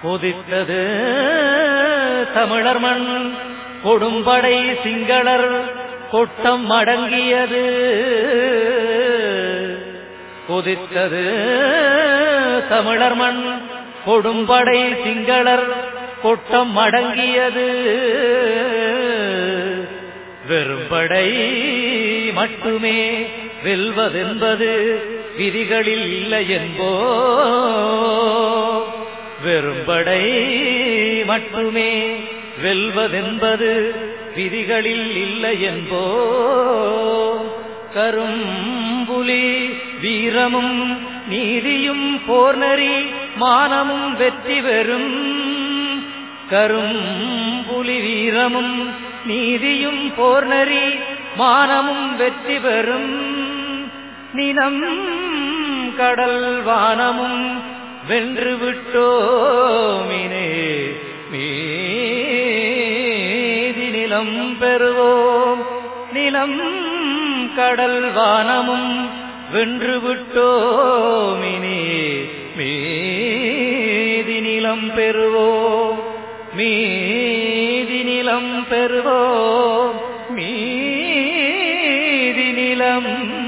கொதித்தது தமிழர் மண் கொடும்படை சிங்களர் கொட்டம் அடங்கியது கொதித்தது தமிழர் மண் கொடும்படை சிங்களர் கொட்டம் அடங்கியது வெறும்படை மட்டுமே வெல்வதென்பது விதிகளில் இல்லை என்போ வெறும்படை மட்டுமே வெல்வதென்பது விதிகளில் இல்லை என்போ கரும்புலி வீரமும் நீதியும் போர்நெறி மானமும் வெற்றி பெறும் கரும்புலி வீரமும் நீதியும் போர்நெறி மானமும் வெற்றி பெறும் நிலம் கடல் வானமும் வென்று விட்டோமினே மீதி நிலம் பெறுவோம் நிலம் கடல் வானமும் வென்று விட்டோமினே மீதி நிலம் பெறுவோம் மீதி நிலம் பெறுவோம் மீதி நிலம்